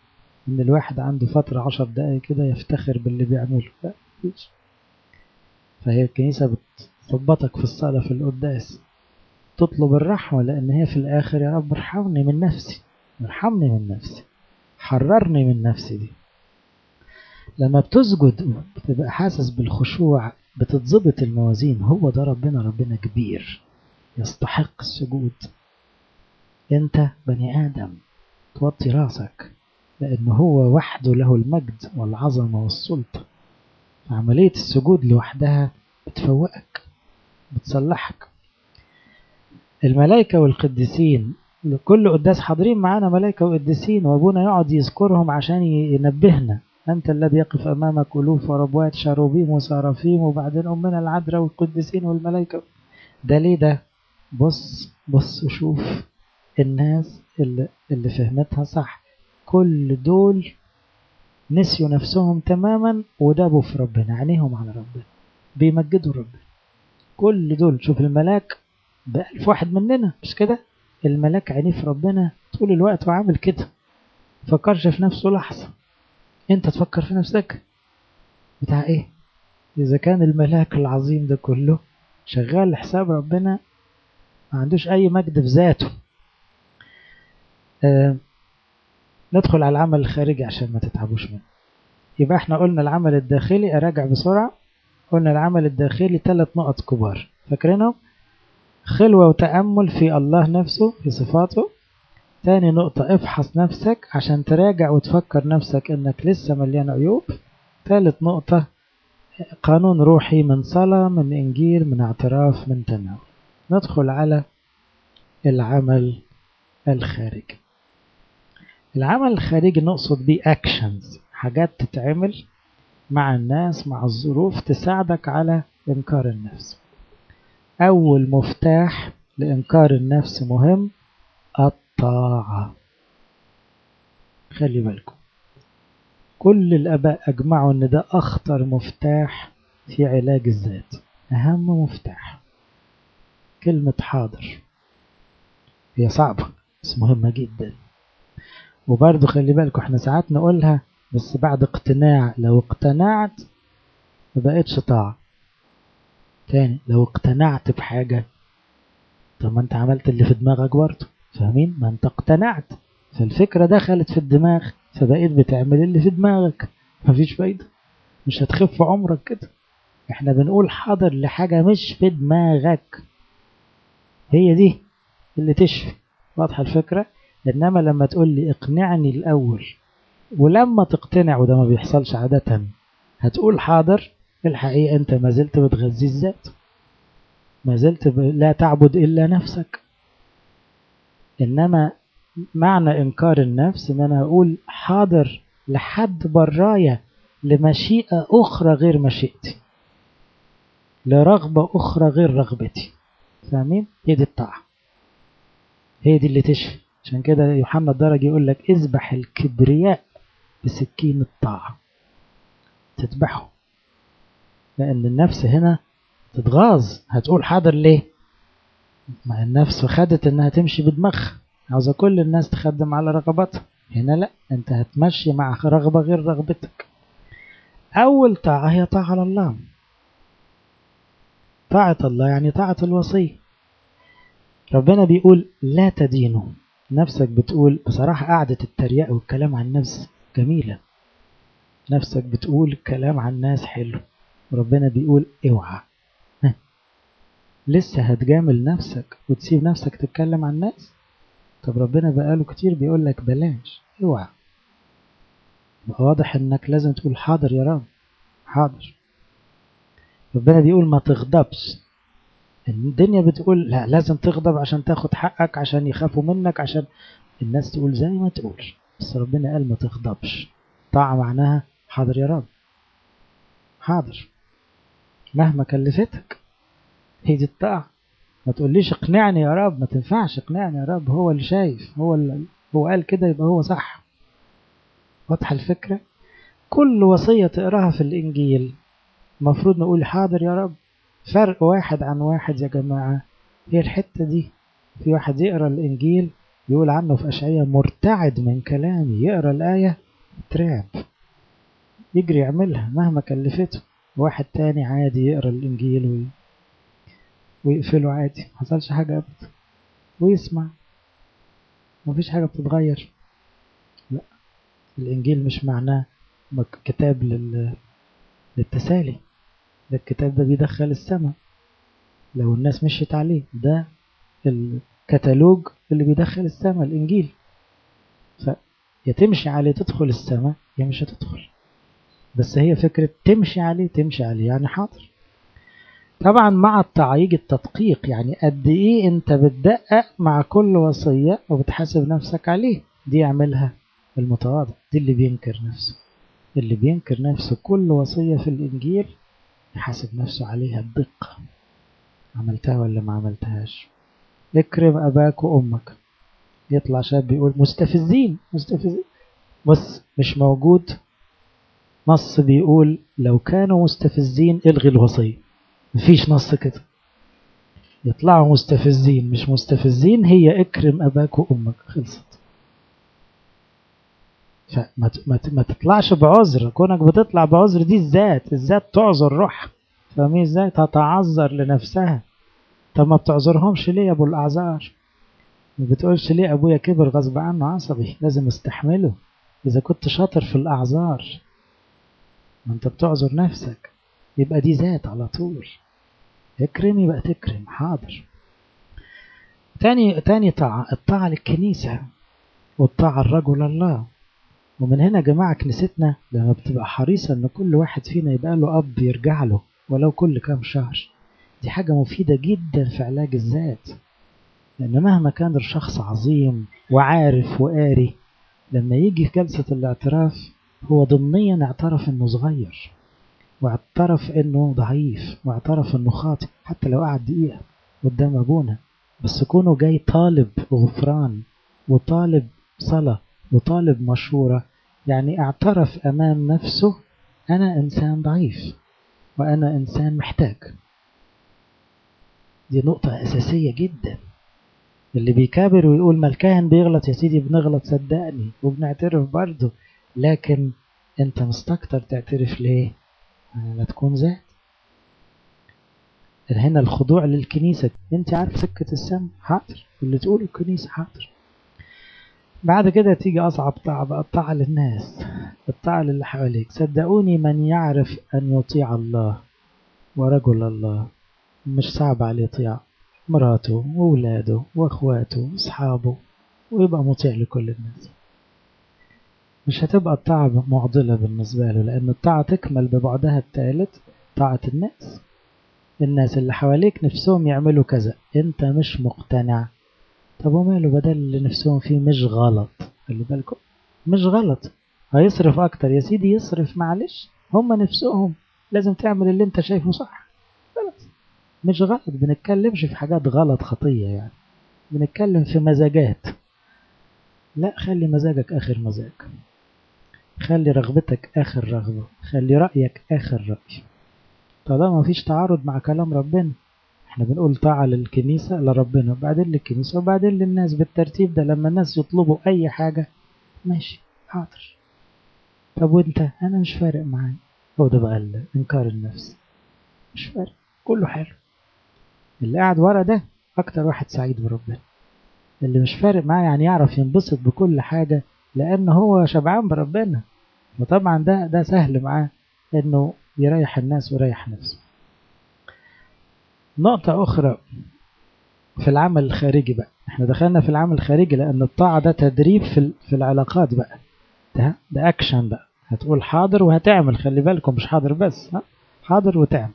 إن الواحد عنده فترة عشر دقايق كده يفتخر باللي بيعمله لا مفيش فهي الكنيسة بتثبطك في الصلاة في القداس تطلب الرحمة لأن هي في الآخر يا رب ارحمني من نفسي ارحمني من نفسي حررني من نفسي دي لما بتسجد بتبقى حاسس بالخشوع بتتظبط الموازين هو ده ربنا ربنا كبير يستحق السجود انت بني آدم توطي راسك لأن هو وحده له المجد والعظمة والسلطة عملية السجود لوحدها بتفوقك بتصلحك الملائكة والقديسين كل قداس حاضرين معانا ملائكة وقديسين وابونا يقعد يذكرهم عشان ينبهنا أنت الذي يقف أمامك ألوف وربوات شاروبيم وسرافيم وبعدين أمنا العذراء والقديسين والملائكة ده ليه ده بص بص وشوف الناس اللي, اللي فهمتها صح كل دول نسيوا نفسهم تماما ودابوا في ربنا عينيهم على ربنا بيمجدوا ربنا كل دول شوف الملاك بألف واحد مننا مش كده الملاك عينيه في ربنا طول الوقت وعامل كده فكرش في نفسه لحظة انت تفكر في نفسك بتاع ايه اذا كان الملاك العظيم ده كله شغال لحساب ربنا ما عندوش اي مجد في ذاته آه ندخل على العمل الخارجي عشان ما تتعبوش منه يبقى احنا قلنا العمل الداخلي اراجع بسرعة قلنا العمل الداخلي ثلاث نقط كبار فاكرينهم خلوة وتأمل في الله نفسه في صفاته تاني نقطة افحص نفسك عشان تراجع وتفكر نفسك انك لسه مليان عيوب ثالث نقطة قانون روحي من صلاة من انجيل من اعتراف من تناول ندخل على العمل الخارجي العمل الخارجي نقصد بيه اكشنز حاجات تتعمل مع الناس مع الظروف تساعدك على انكار النفس اول مفتاح لانكار النفس مهم الطاعة خلي بالكم كل الآباء أجمعوا أن ده أخطر مفتاح في علاج الذات أهم مفتاح كلمة حاضر هي صعبة بس مهمة جدا وبرضه خلي بالكم احنا ساعات نقولها بس بعد اقتناع لو اقتنعت ما بقتش طاعة تاني لو اقتنعت بحاجة طب ما انت عملت اللي في دماغك برضه فاهمين ما انت اقتنعت فالفكرة دخلت في الدماغ فبقيت بتعمل اللي في دماغك مفيش فايدة مش هتخف عمرك كده احنا بنقول حاضر لحاجة مش في دماغك هي دي اللي تشفي واضحة الفكرة انما لما تقول لي اقنعني الاول ولما تقتنع وده ما بيحصلش عادة هتقول حاضر الحقيقة انت ما زلت بتغذي الذات ما زلت لا تعبد إلا نفسك إنما معنى إنكار النفس إن أنا أقول حاضر لحد برايا لمشيئة أخرى غير مشيئتي لرغبة أخرى غير رغبتي فاهمين؟ هي دي الطاعة هي دي اللي تشفي عشان كده يوحنا الدرجي يقول لك اذبح الكبرياء بسكين الطاعة تذبحه لأن النفس هنا تتغاظ هتقول حاضر ليه مع النفس خدت انها تمشي بدماغها عاوزة كل الناس تخدم على رغباتها هنا لا انت هتمشي مع رغبة غير رغبتك اول طاعة هي طاعة لله طاعة الله يعني طاعة الوصي ربنا بيقول لا تدينوا نفسك بتقول بصراحة قعدة الترياق والكلام عن النفس جميلة نفسك بتقول كلام عن الناس حلو وربنا بيقول اوعى لسه هتجامل نفسك وتسيب نفسك تتكلم عن الناس طب ربنا بقاله كتير بيقول لك بلاش اوعى واضح انك لازم تقول حاضر يا رب حاضر ربنا بيقول ما تغضبش الدنيا بتقول لا لازم تغضب عشان تاخد حقك عشان يخافوا منك عشان الناس تقول زي ما تقول بس ربنا قال ما تغضبش طاعة معناها حاضر يا رب حاضر مهما كلفتك هي دي الطاعة ما تقوليش اقنعني يا رب ما تنفعش اقنعني يا رب هو اللي شايف هو اللي هو قال كده يبقى هو صح واضحة الفكرة كل وصية تقراها في الإنجيل المفروض نقول حاضر يا رب فرق واحد عن واحد يا جماعة هي الحتة دي في واحد يقرأ الإنجيل يقول عنه في أشعية مرتعد من كلامي يقرأ الآية ترعب يجري يعملها مهما كلفته واحد تاني عادي يقرا الانجيل وي... ويقفله عادي محصلش حاجة ابدا ويسمع مفيش حاجة بتتغير لا الانجيل مش معناه كتاب لل... للتسالي ده الكتاب ده بيدخل السماء لو الناس مشيت عليه ده الكتالوج اللي بيدخل السماء الانجيل فيا تمشي عليه تدخل السماء يا مش هتدخل بس هي فكرة تمشي عليه تمشي عليه يعني حاضر طبعا مع التعيج التدقيق يعني قد ايه انت بتدقق مع كل وصية وبتحاسب نفسك عليه دي يعملها المتواضع دي اللي بينكر نفسه اللي بينكر نفسه كل وصية في الإنجيل يحاسب نفسه عليها بدقة عملتها ولا ما عملتهاش اكرم أباك وأمك يطلع شاب يقول مستفزين مستفزين بس مش موجود نص بيقول لو كانوا مستفزين الغي الوصية مفيش نص كده يطلعوا مستفزين مش مستفزين هي اكرم أباك وأمك خلصت فما ما تطلعش بعذر كونك بتطلع بعذر دي الذات الذات تعذر روح فاهمين ازاي تتعذر لنفسها طب ما بتعذرهمش ليه يا ابو الاعذار ما بتقولش ليه ابويا كبر غصب عنه عصبي لازم استحمله اذا كنت شاطر في الاعذار ما انت بتعذر نفسك يبقى دي ذات على طول اكرم يبقى تكرم حاضر تاني تاني طاعة الطاعة للكنيسة والطاعة الرجل الله ومن هنا يا جماعة كنيستنا لما بتبقى حريصة ان كل واحد فينا يبقى له اب يرجع له ولو كل كام شهر دي حاجة مفيدة جدا في علاج الذات لأن مهما كان الشخص عظيم وعارف وقاري لما يجي في جلسة الاعتراف هو ضمنيا اعترف انه صغير واعترف انه ضعيف واعترف انه خاطئ حتى لو قعد دقيقة قدام ابونا بس كونه جاي طالب غفران وطالب صلاة وطالب مشورة يعني اعترف امام نفسه انا انسان ضعيف وانا انسان محتاج دي نقطة اساسية جدا اللي بيكابر ويقول ما الكاهن بيغلط يا سيدي بنغلط صدقني وبنعترف برضه لكن انت مستكتر تعترف ليه لا تكون ذات هنا الخضوع للكنيسة انت عارف سكة السم حاضر اللي تقول الكنيسة حاضر بعد كده تيجي أصعب طاعة بقى الطاعة للناس الطاعة للي حواليك صدقوني من يعرف أن يطيع الله ورجل الله مش صعب عليه يطيع مراته وولاده واخواته واصحابه ويبقى مطيع لكل الناس مش هتبقى الطاعة معضلة بالنسبة له لأن الطاعة تكمل ببعدها الثالث طاعة الناس الناس اللي حواليك نفسهم يعملوا كذا انت مش مقتنع طب وماله بدل اللي نفسهم فيه مش غلط خلي بالكم مش غلط هيصرف اكتر يا سيدي يصرف معلش هم نفسهم لازم تعمل اللي انت شايفه صح خلاص مش غلط بنتكلمش في حاجات غلط خطية يعني بنتكلم في مزاجات لا خلي مزاجك اخر مزاج خلي رغبتك اخر رغبة خلي رأيك اخر رأي طالما مفيش تعارض مع كلام ربنا احنا بنقول طاعة للكنيسة لربنا وبعدين للكنيسة وبعدين للناس بالترتيب ده لما الناس يطلبوا اي حاجة ماشي حاضر طب وانت انا مش فارق معايا هو ده بقى انكار النفس مش فارق كله حلو اللي قاعد ورا ده اكتر واحد سعيد بربنا اللي مش فارق معاه يعني يعرف ينبسط بكل حاجة لان هو شبعان بربنا وطبعا ده ده سهل معاه انه يريح الناس ويريح نفسه نقطة أخرى في العمل الخارجي بقى احنا دخلنا في العمل الخارجي لأن الطاعة ده تدريب في, في العلاقات بقى ده, ده أكشن بقى هتقول حاضر وهتعمل خلي بالكم مش حاضر بس ها؟ حاضر وتعمل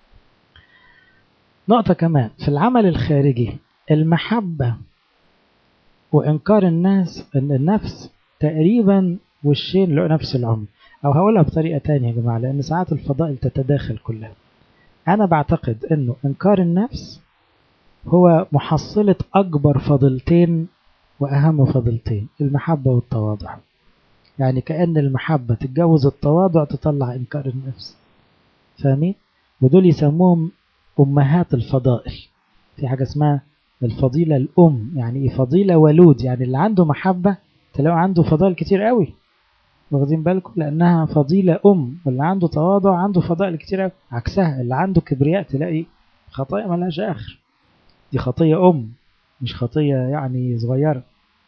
نقطة كمان في العمل الخارجي المحبة وإنكار الناس النفس تقريبا وشين له نفس العمر أو هقولها بطريقة تانية يا جماعة لأن ساعات الفضائل تتداخل كلها أنا بعتقد أنه إنكار النفس هو محصلة أكبر فضلتين وأهم فضلتين المحبة والتواضع يعني كأن المحبة تتجوز التواضع تطلع إنكار النفس فاهمين؟ ودول يسموهم أمهات الفضائل في حاجة اسمها الفضيلة الأم يعني إيه فضيلة ولود يعني اللي عنده محبة تلاقوا عنده فضائل كتير قوي واخدين بالكم لأنها فضيلة أم واللي عنده تواضع عنده فضائل كتير عكسها اللي عنده كبرياء تلاقي خطايا ملهاش آخر دي خطية أم مش خطية يعني صغيرة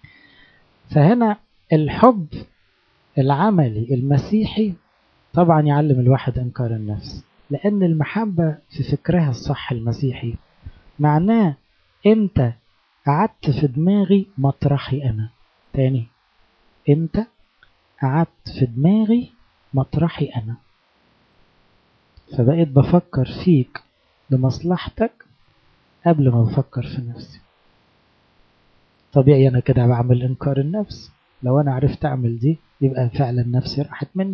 فهنا الحب العملي المسيحي طبعا يعلم الواحد إنكار النفس لأن المحبة في فكرها الصح المسيحي معناه أنت قعدت في دماغي مطرحي أنا تاني أنت قعدت في دماغي مطرحي أنا فبقيت بفكر فيك لمصلحتك قبل ما بفكر في نفسي طبيعي أنا كده بعمل إنكار النفس لو أنا عرفت أعمل دي يبقى فعلا نفسي راحت مني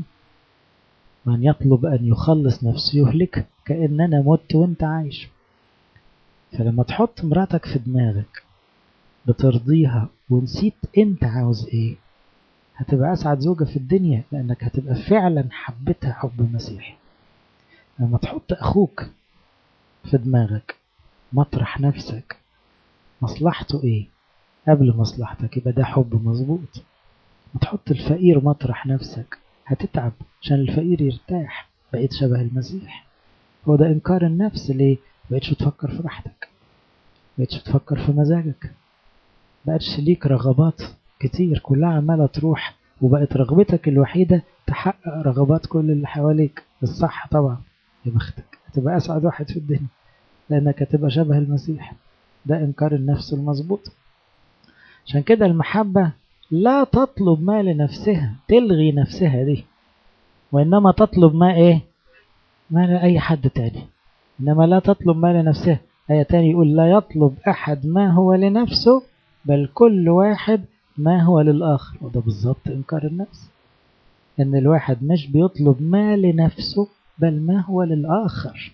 من يطلب أن يخلص نفسه يهلك كأن أنا مت وأنت عايش فلما تحط مراتك في دماغك بترضيها ونسيت أنت عاوز إيه هتبقى أسعد زوجة في الدنيا لأنك هتبقى فعلا حبتها حب مسيحي لما تحط أخوك في دماغك مطرح نفسك مصلحته إيه قبل مصلحتك يبقى ده حب مظبوط وتحط الفقير مطرح نفسك هتتعب عشان الفقير يرتاح بقيت شبه المسيح هو ده إنكار النفس ليه بقيتش تفكر في راحتك بقيتش تفكر في مزاجك بقتش ليك رغبات كتير كلها عمالة تروح وبقت رغبتك الوحيدة تحقق رغبات كل اللي حواليك الصح طبعا يا بختك هتبقى أسعد واحد في الدنيا لأنك هتبقى شبه المسيح ده إنكار النفس المظبوط عشان كده المحبة لا تطلب ما لنفسها تلغي نفسها دي وإنما تطلب ما إيه ما لأي حد تاني إنما لا تطلب ما لنفسها آية تاني يقول لا يطلب أحد ما هو لنفسه بل كل واحد ما هو للآخر وده بالظبط إنكار النفس إن الواحد مش بيطلب ما لنفسه بل ما هو للآخر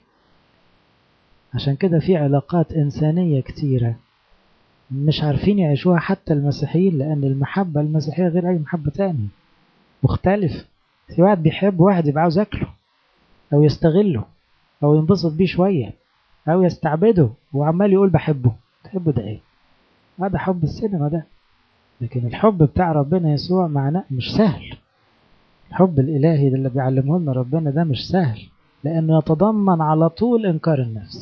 عشان كده في علاقات إنسانية كتيرة مش عارفين يعيشوها حتى المسيحيين لأن المحبة المسيحية غير أي محبة تاني مختلف في واحد بيحب واحد يبقى عاوز ياكله أو يستغله أو ينبسط بيه شوية أو يستعبده وعمال يقول بحبه تحبه ده إيه؟ هذا حب السينما ده لكن الحب بتاع ربنا يسوع معناه مش سهل الحب الإلهي ده اللي بيعلمه لنا ربنا ده مش سهل لأنه يتضمن على طول إنكار النفس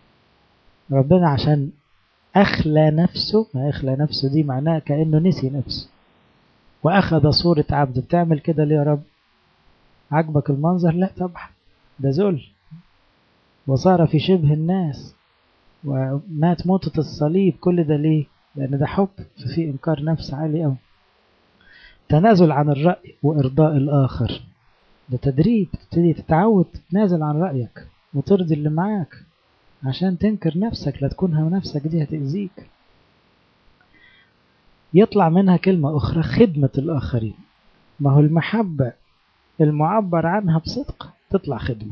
ربنا عشان أخلى نفسه ما أخلى نفسه دي معناه كأنه نسي نفسه وأخذ صورة عبد بتعمل كده ليه يا رب عجبك المنظر لا طبعا ده ذل وصار في شبه الناس ومات موتة الصليب كل ده ليه لأن ده حب ففي إنكار نفس عالي أوي تنازل عن الرأي وإرضاء الآخر ده تدريب تبتدي تتعود تتنازل عن رأيك وترضي اللي معاك عشان تنكر نفسك لا تكون هم نفسك دي هتأذيك يطلع منها كلمة أخرى خدمة الآخرين ما هو المحبة المعبر عنها بصدق تطلع خدمة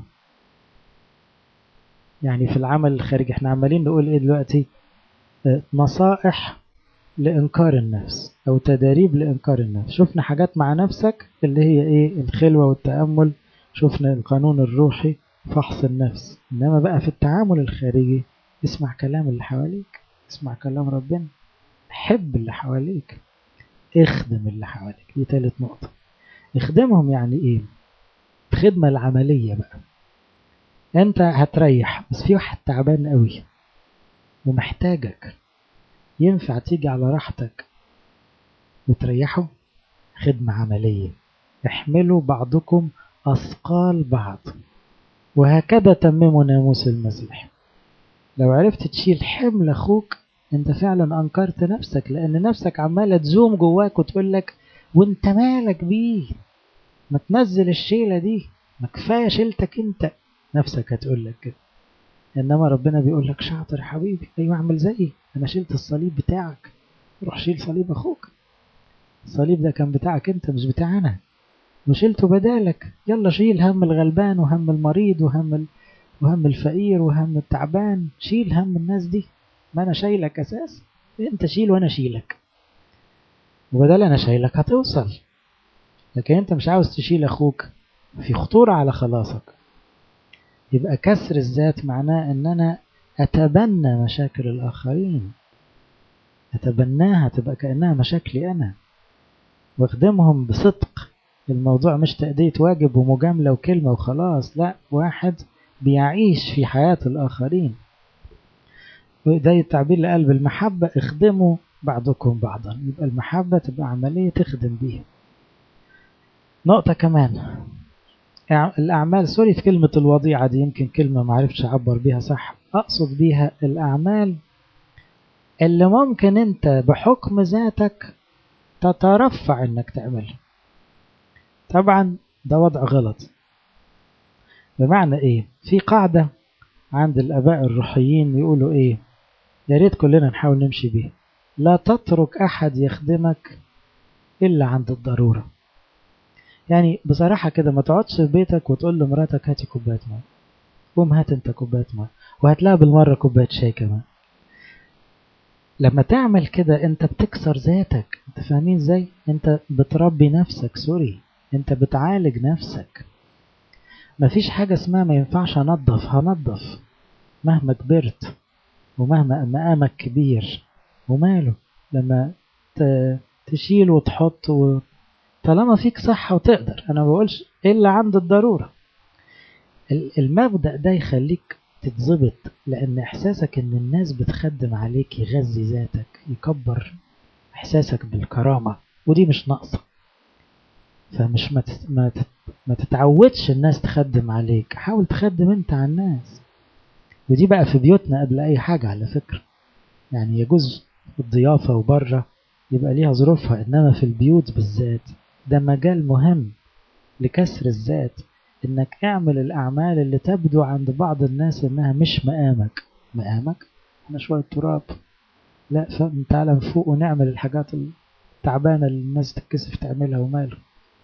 يعني في العمل الخارجي احنا عمالين نقول ايه دلوقتي نصائح لإنكار النفس أو تداريب لإنكار النفس شفنا حاجات مع نفسك اللي هي ايه الخلوة والتأمل شفنا القانون الروحي فحص النفس إنما بقى في التعامل الخارجي اسمع كلام اللي حواليك اسمع كلام ربنا حب اللي حواليك اخدم اللي حواليك دي تالت نقطة اخدمهم يعني ايه الخدمة العملية بقى انت هتريح بس في واحد تعبان قوي ومحتاجك ينفع تيجي على راحتك وتريحه خدمة عملية احملوا بعضكم أثقال بعض وهكذا تمموا ناموس المسيح لو عرفت تشيل حمل أخوك انت فعلا أنكرت نفسك لأن نفسك عمالة تزوم جواك وتقول لك وانت مالك بيه ما تنزل الشيلة دي ما كفاية شيلتك انت نفسك هتقول لك كده انما ربنا بيقول لك شاطر يا حبيبي ايوه اعمل زيي انا شلت الصليب بتاعك روح شيل صليب اخوك الصليب ده كان بتاعك انت مش بتاعنا وشلته بدالك يلا شيل هم الغلبان وهم المريض وهم ال... وهم الفقير وهم التعبان شيل هم الناس دي ما انا شايلك اساس انت شيل وانا شيلك وبدل انا شايلك هتوصل لكن انت مش عاوز تشيل اخوك في خطورة على خلاصك يبقى كسر الذات معناه ان انا اتبنى مشاكل الاخرين اتبناها تبقى كانها مشاكلي انا واخدمهم بصدق الموضوع مش تأدية واجب ومجاملة وكلمة وخلاص لا واحد بيعيش في حياة الآخرين وده التعبير لقلب المحبة اخدموا بعضكم بعضا يبقى المحبة تبقى عملية تخدم بيها نقطة كمان الأعمال سوري في كلمة الوضيعة دي يمكن كلمة معرفش أعبر بيها صح أقصد بيها الأعمال اللي ممكن أنت بحكم ذاتك تترفع أنك تعملها طبعا ده وضع غلط بمعنى إيه في قاعدة عند الآباء الروحيين يقولوا إيه يا ريت كلنا نحاول نمشي بيها لا تترك أحد يخدمك إلا عند الضرورة يعني بصراحة كده ما تقعدش في بيتك وتقول لمراتك هاتي كوباية ماء قوم هات انت كوباية ماء وهات لها بالمرة كوباية شاي كمان لما تعمل كده انت بتكسر ذاتك انت فاهمين ازاي انت بتربي نفسك سوري انت بتعالج نفسك مفيش حاجة اسمها ما ينفعش انضف هنضف مهما كبرت ومهما مقامك كبير وماله لما تشيل وتحط و... طالما فيك صحة وتقدر أنا بقولش إلا عند الضرورة المبدأ ده يخليك تتظبط لأن إحساسك إن الناس بتخدم عليك يغذي ذاتك يكبر إحساسك بالكرامة ودي مش ناقصة فمش ما, تت... ما, تت... ما تتعودش الناس تخدم عليك حاول تخدم انت على الناس ودي بقى في بيوتنا قبل أي حاجة على فكرة يعني يجوز الضيافة وبره يبقى ليها ظروفها إنما في البيوت بالذات ده مجال مهم لكسر الذات إنك اعمل الأعمال اللي تبدو عند بعض الناس إنها مش مقامك مقامك أنا شوية تراب لا تعالى نفوق ونعمل الحاجات التعبانة اللي الناس تتكسف تعملها وماله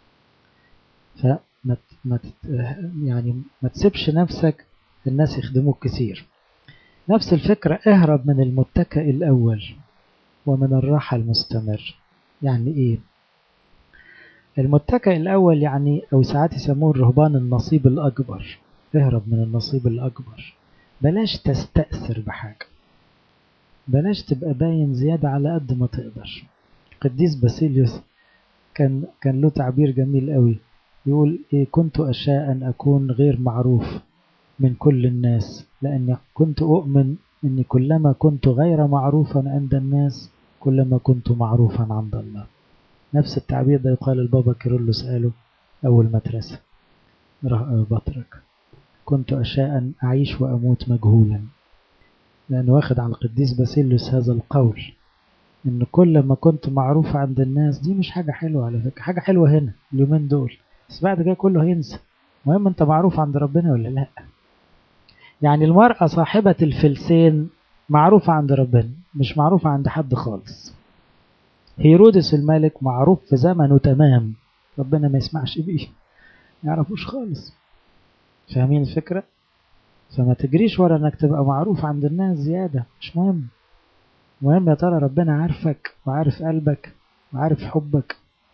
فما ما يعني ما تسيبش نفسك الناس يخدموك كثير نفس الفكرة اهرب من المتكئ الأول ومن الراحة المستمر يعني إيه المتكئ الأول يعني أو ساعات يسموه الرهبان النصيب الأكبر اهرب من النصيب الأكبر بلاش تستأثر بحاجة بلاش تبقى باين زيادة على قد ما تقدر قديس باسيليوس كان كان له تعبير جميل قوي يقول إيه كنت أشاء أن أكون غير معروف من كل الناس لأني كنت أؤمن أني كلما كنت غير معروفا عند الناس كلما كنت معروفا عند الله نفس التعبير ده يقال البابا كيرلس قاله أول مدرسة بطرك كنت أشاء أن أعيش وأموت مجهولا لأنه واخد على القديس باسيليوس هذا القول إن كل ما كنت معروف عند الناس دي مش حاجة حلوة على فكرة حاجة حلوة هنا اليومين دول بس بعد كده كله هينسى المهم أنت معروف عند ربنا ولا لأ يعني المرأة صاحبة الفلسين معروفة عند ربنا مش معروفة عند حد خالص هيرودس الملك معروف في زمنه تمام ربنا ما يسمعش بيه ما يعرفوش خالص فاهمين الفكرة فما تجريش ورا انك تبقى معروف عند الناس زيادة مش مهم مهم يا ترى ربنا عارفك وعارف قلبك وعارف حبك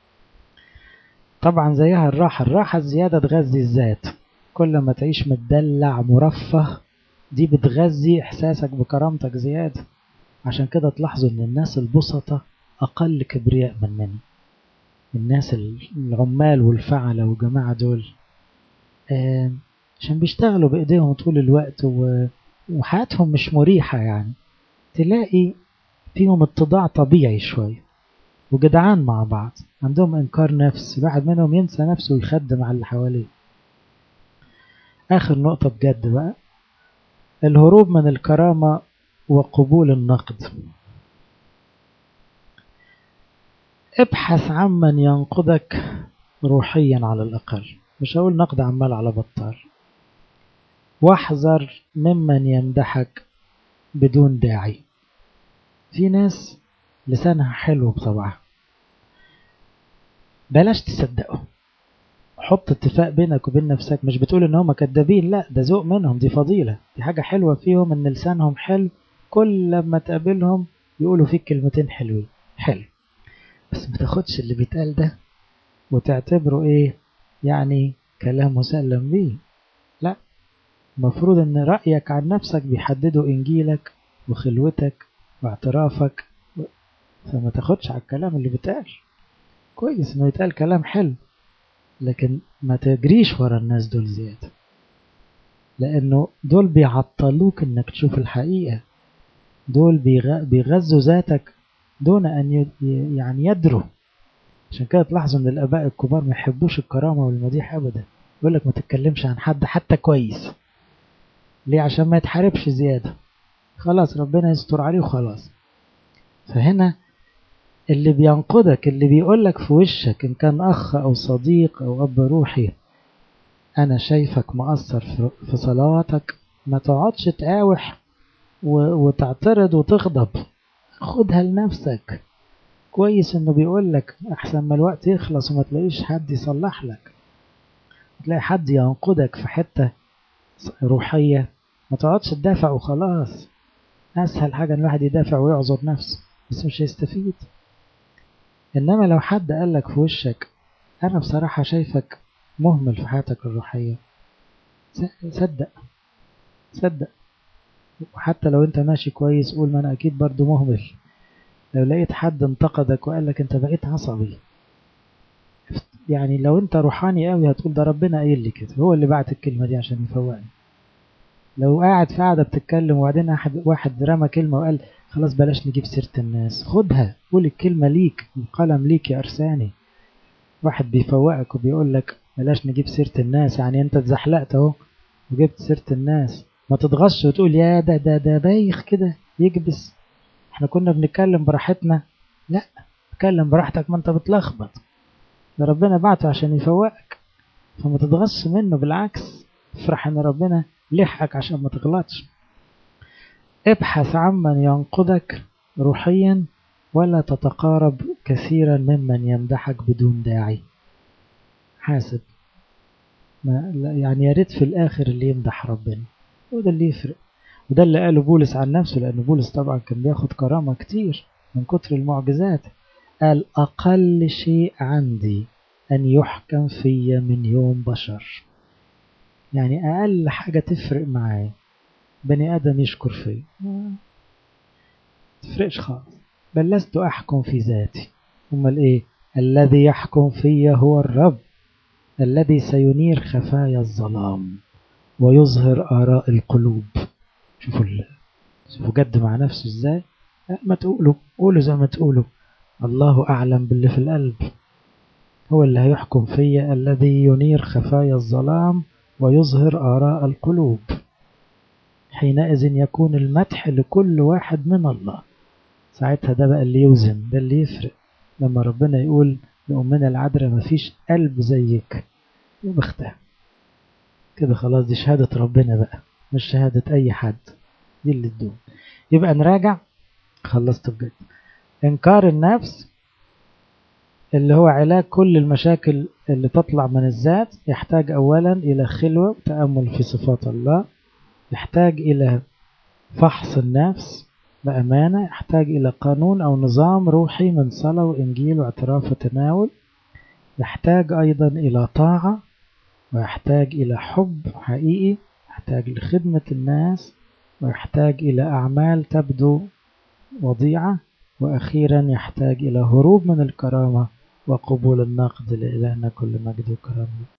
طبعا زيها الراحة الراحة الزيادة تغذي الذات كل ما تعيش متدلع مرفه دي بتغذي إحساسك بكرامتك زيادة عشان كده تلاحظوا إن الناس البسطة أقل كبرياء مننا الناس العمال والفعلة والجماعة دول آه عشان بيشتغلوا بإيديهم طول الوقت وحياتهم مش مريحة يعني تلاقي فيهم اتضاع طبيعي شوية وجدعان مع بعض عندهم إنكار نفس الواحد منهم ينسى نفسه ويخدم على اللي حواليه آخر نقطة بجد بقى الهروب من الكرامة وقبول النقد ابحث عمن ينقدك روحيا على الأقل مش هقول نقد عمال على بطال واحذر ممن يمدحك بدون داعي في ناس لسانها حلو بطبعها بلاش تصدقه حط اتفاق بينك وبين نفسك مش بتقول ان هم كدابين لا ده ذوق منهم دي فضيلة دي حاجة حلوة فيهم ان لسانهم حلو كل لما تقابلهم يقولوا فيك كلمتين حلوين حلو بس ما تاخدش اللي بيتقال ده وتعتبره ايه يعني كلام مسلم بيه لا المفروض ان رأيك عن نفسك بيحددوا انجيلك وخلوتك واعترافك فما تاخدش على الكلام اللي بيتقال كويس انه يتقال كلام حلو لكن ما تجريش ورا الناس دول زيادة لأنه دول بيعطلوك إنك تشوف الحقيقة دول بيغذوا ذاتك دون أن يعني يدروا عشان كده تلاحظوا إن الآباء الكبار ما يحبوش الكرامة والمديح أبدا يقول لك ما تتكلمش عن حد حتى كويس ليه عشان ما يتحاربش زيادة خلاص ربنا يستر عليه وخلاص فهنا اللي بينقدك اللي بيقولك في وشك إن كان أخ أو صديق أو أب روحي أنا شايفك مقصر في صلواتك ما تقعدش تقاوح وتعترض وتغضب خدها لنفسك كويس انه بيقولك احسن ما الوقت يخلص وما تلاقيش حد يصلح لك تلاقي حد ينقدك في حتة روحية ما تقعدش تدافع وخلاص اسهل حاجة ان الواحد يدافع ويعذر نفسه بس مش هيستفيد انما لو حد قالك في وشك انا بصراحة شايفك مهمل في حياتك الروحية صدق صدق وحتى لو انت ماشي كويس قول ما انا اكيد برضو مهمل لو لقيت حد انتقدك وقال لك انت بقيت عصبي يعني لو انت روحاني قوي هتقول ده ربنا قايل لي كده هو اللي بعت الكلمة دي عشان يفوقني لو قاعد في قاعدة بتتكلم وبعدين أحد واحد رمى كلمة وقال خلاص بلاش نجيب سيرة الناس خدها قول الكلمة ليك القلم ليك يا أرساني واحد بيفوقك وبيقول لك بلاش نجيب سيرة الناس يعني انت اتزحلقت اهو وجبت سيرة الناس ما تتغش وتقول يا ده ده ده بايخ كده يكبس احنا كنا بنتكلم براحتنا لا اتكلم براحتك ما انت بتلخبط ده ربنا بعته عشان يفوقك فما تتغص منه بالعكس افرح ان ربنا لحقك عشان ما تغلطش ابحث عمن ينقدك روحيا ولا تتقارب كثيرا ممن يمدحك بدون داعي حاسب ما يعني يا ريت في الاخر اللي يمدح ربنا وده اللي يفرق وده اللي قاله بولس عن نفسه لأن بولس طبعا كان بياخد كرامة كتير من كتر المعجزات قال أقل شيء عندي أن يحكم في من يوم بشر يعني أقل حاجة تفرق معايا بني آدم يشكر فيا تفرقش خالص بل لست أحكم في ذاتي أمال إيه الذي يحكم في هو الرب الذي سينير خفايا الظلام ويظهر آراء القلوب شوفوا شوفوا جد مع نفسه ازاي ما تقولوا قولوا زي ما تقولوا الله أعلم باللي في القلب هو اللي هيحكم فيا الذي ينير خفايا الظلام ويظهر آراء القلوب حينئذ يكون المدح لكل واحد من الله ساعتها ده بقى اللي يوزن ده اللي يفرق لما ربنا يقول لأمنا العذراء مفيش قلب زيك بختها كده خلاص دي شهادة ربنا بقى مش شهادة أي حد دي اللي تدوم يبقى نراجع خلصت بجد إنكار النفس اللي هو علاج كل المشاكل اللي تطلع من الذات يحتاج أولا إلى خلوة وتأمل في صفات الله يحتاج إلى فحص النفس بأمانة يحتاج إلى قانون أو نظام روحي من صلاة وإنجيل واعتراف وتناول يحتاج أيضا إلى طاعة ويحتاج إلى حب حقيقي يحتاج لخدمة الناس ويحتاج إلى أعمال تبدو وضيعة وأخيرا يحتاج إلى هروب من الكرامة وقبول النقد لإلهنا كل مجد وكرامة